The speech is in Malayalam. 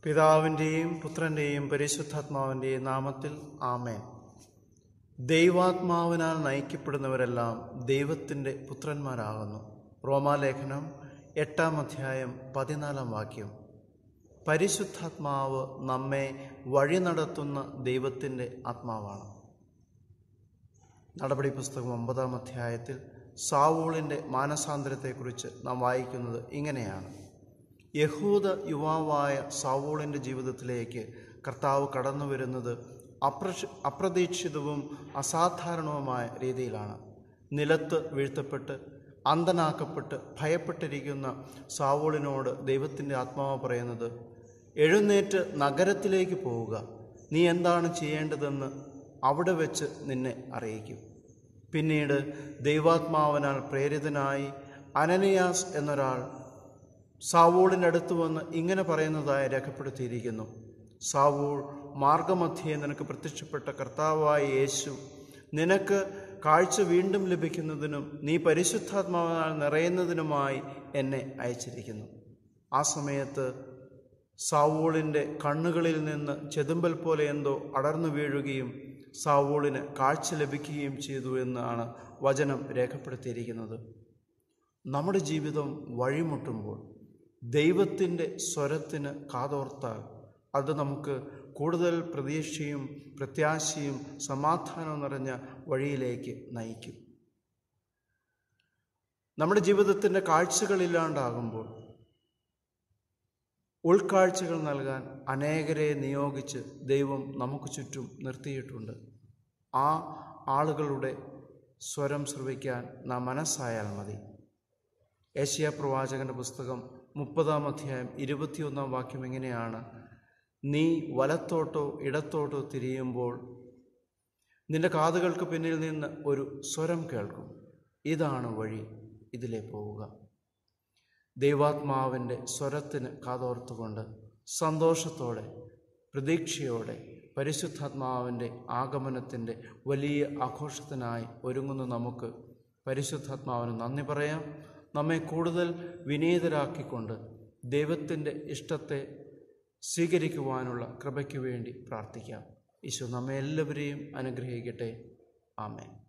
പിതാവിൻ്റെയും പുത്രൻ്റെയും പരിശുദ്ധാത്മാവിൻ്റെയും നാമത്തിൽ ആമേൻ ദൈവാത്മാവിനാൽ നയിക്കപ്പെടുന്നവരെല്ലാം ദൈവത്തിൻ്റെ പുത്രന്മാരാകുന്നു റോമാലേഖനം എട്ടാം അധ്യായം പതിനാലാം വാക്യം പരിശുദ്ധാത്മാവ് നമ്മെ വഴി നടത്തുന്ന ദൈവത്തിൻ്റെ ആത്മാവാണ് നടപടി പുസ്തകം ഒമ്പതാം അധ്യായത്തിൽ സാവൂളിൻ്റെ മാനസാന്തരത്തെക്കുറിച്ച് നാം വായിക്കുന്നത് ഇങ്ങനെയാണ് യഹൂദ യുവാവായ സാവൂളിൻ്റെ ജീവിതത്തിലേക്ക് കർത്താവ് കടന്നു വരുന്നത് അപ്രശ അപ്രതീക്ഷിതവും അസാധാരണവുമായ രീതിയിലാണ് നിലത്ത് വീഴ്ത്തപ്പെട്ട് അന്ധനാക്കപ്പെട്ട് ഭയപ്പെട്ടിരിക്കുന്ന സാവൂളിനോട് ദൈവത്തിൻ്റെ ആത്മാവ് പറയുന്നത് എഴുന്നേറ്റ് നഗരത്തിലേക്ക് പോവുക നീ എന്താണ് ചെയ്യേണ്ടതെന്ന് അവിടെ വെച്ച് നിന്നെ അറിയിക്കും പിന്നീട് ദൈവാത്മാവിനാൽ പ്രേരിതനായി അനനിയാസ് എന്നൊരാൾ സാവൂളിൻ്റെ അടുത്ത് വന്ന് ഇങ്ങനെ പറയുന്നതായി രേഖപ്പെടുത്തിയിരിക്കുന്നു സാവൂൾ മാർഗമധ്യേ നിനക്ക് പ്രത്യക്ഷപ്പെട്ട കർത്താവായ യേശു നിനക്ക് കാഴ്ച വീണ്ടും ലഭിക്കുന്നതിനും നീ പരിശുദ്ധാത്മാവിനാൽ നിറയുന്നതിനുമായി എന്നെ അയച്ചിരിക്കുന്നു ആ സമയത്ത് സാവൂളിൻ്റെ കണ്ണുകളിൽ നിന്ന് ചെതുമ്പൽ പോലെ എന്തോ അടർന്നു വീഴുകയും സാവൂളിന് കാഴ്ച ലഭിക്കുകയും ചെയ്തു എന്നാണ് വചനം രേഖപ്പെടുത്തിയിരിക്കുന്നത് നമ്മുടെ ജീവിതം വഴിമുട്ടുമ്പോൾ ദൈവത്തിൻ്റെ സ്വരത്തിന് കാതോർത്താൽ അത് നമുക്ക് കൂടുതൽ പ്രതീക്ഷയും പ്രത്യാശയും സമാധാനവും നിറഞ്ഞ വഴിയിലേക്ക് നയിക്കും നമ്മുടെ ജീവിതത്തിൻ്റെ കാഴ്ചകളില്ലാണ്ടാകുമ്പോൾ ഉൾക്കാഴ്ചകൾ നൽകാൻ അനേകരെ നിയോഗിച്ച് ദൈവം നമുക്ക് ചുറ്റും നിർത്തിയിട്ടുണ്ട് ആ ആളുകളുടെ സ്വരം ശ്രവിക്കാൻ നാം മനസ്സായാൽ മതി ഏഷ്യ പ്രവാചകന്റെ പുസ്തകം മുപ്പതാം അധ്യായം ഇരുപത്തിയൊന്നാം വാക്യം എങ്ങനെയാണ് നീ വലത്തോട്ടോ ഇടത്തോട്ടോ തിരിയുമ്പോൾ നിന്റെ കാതുകൾക്ക് പിന്നിൽ നിന്ന് ഒരു സ്വരം കേൾക്കും ഇതാണ് വഴി ഇതിലെ പോവുക ദൈവാത്മാവിൻ്റെ സ്വരത്തിന് കാതോർത്തുകൊണ്ട് സന്തോഷത്തോടെ പ്രതീക്ഷയോടെ പരിശുദ്ധാത്മാവിൻ്റെ ആഗമനത്തിൻ്റെ വലിയ ആഘോഷത്തിനായി ഒരുങ്ങുന്ന നമുക്ക് പരിശുദ്ധാത്മാവിന് നന്ദി പറയാം നമ്മെ കൂടുതൽ വിനീതരാക്കിക്കൊണ്ട് ദൈവത്തിൻ്റെ ഇഷ്ടത്തെ സ്വീകരിക്കുവാനുള്ള കൃപയ്ക്ക് വേണ്ടി പ്രാർത്ഥിക്കാം ഈശോ നമ്മെ എല്ലാവരെയും അനുഗ്രഹിക്കട്ടെ ആമേൻ